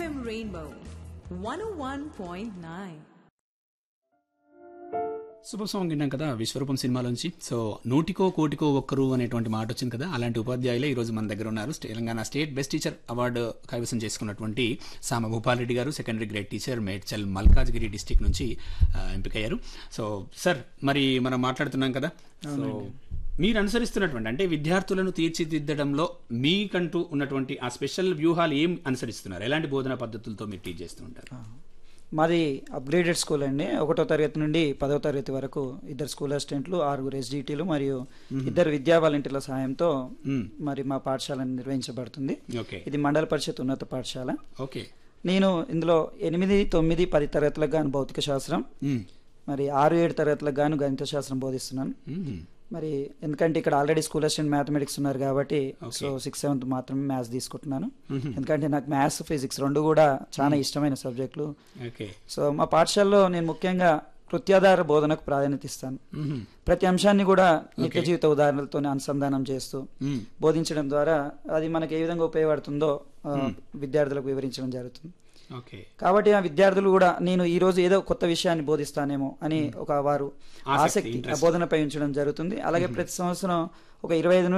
FM Rainbow 101.9. Super song విన్నాం కదా విశ్వరూపం సినిమాలోంచి so నూటికో కోటికో ఒక్కరు అనేటువంటి మాట వచ్చింది కదా అలాంటి ఉపాధ్యాయులే ఈ రోజు మన దగ్గర ఉన్నారు Telangana state best teacher award కైవసం చేసుకున్నటువంటి Sama Bhupal Reddy garu secondary grade teacher Medchal Malkajgiri district నుంచి ఆ, ఎంపికయ్యారు సో సార్ మరి మనం మాట్లాడుతున్నాం కదా సో మీరు అనుసరిస్తున్నటువంటి అంటే విద్యార్థులను తీర్చిదిద్దడంలో మీకంటూ ఉన్నటువంటి ఆ స్పెషల్ వ్యూహాలు ఏం అనుసరిస్తున్నారు ఎలాంటి బోధనా పద్ధతులతో మీరు టీచ్ చేస్తూ ఉంటారు మాది అప్గ్రేడెడ్ స్కూల్ అండి ఒకటో తరగతి నుండి పదో తరగతి వరకు ఇద్దరు స్కూల్ అసిస్టెంట్లు ఆరుగురు ఎస్డిటీలు మరియు ఇద్దరు విద్యా వాలంటీర్ల సహాయంతో మ్మ్. మరి మా పాఠశాల నిర్వహించబడుతుంది ఓకే ఇది మండల పరిషత్ ఉన్నత పాఠశాల ఓకే నేను ఇందులో ఎనిమిది తొమ్మిది పది తరగతులకు గాను భౌతిక శాస్త్రం మ్మ్. మరి ఆరు ఏడు తరగతులకు గాను గణిత శాస్త్రం బోధిస్తున్నాను మ్మ్. మరి ఎందుకంటే ఇక్కడ ఆల్రెడీ స్కూల్ అసిస్టెంట్ మ్యాథమెటిక్స్ ఉన్నారు కాబట్టి Okay. సో సిక్స్ సెవెంత్ మాత్రమే మ్యాథ్స్ తీసుకుంటున్నాను ఎందుకంటే నాకు మ్యాథ్స్ ఫిజిక్స్ రెండు కూడా చాలా ఇష్టమైన సబ్జెక్టులు ఓకే సో మా పాఠశాలలో నేను ముఖ్యంగా కృత్యాధార బోధనకు ప్రాధాన్యత ఇస్తాను మ్మ్. ప్రతి అంశాన్ని కూడా నిత్య Okay. జీవిత ఉదాహరణలతో అనుసంధానం చేస్తూ మ్మ్. బోధించడం ద్వారా అది మనకి ఏ విధంగా ఉపయోగపడుతుందో ఆ, విద్యార్థులకు వివరించడం జరుగుతుంది ఓకే కాబట్టి ఆ విద్యార్థులు కూడా నేను ఈ రోజు ఏదో కొత్త విషయాన్ని బోధిస్తానేమో అని ఒక వారు ఆసక్తి, ఆసక్తి ఆ interest. బోధనపై ఉంచడం జరుగుతుంది అలాగే ప్రతి సంవత్సరం ఒక ఇరవై ఐదు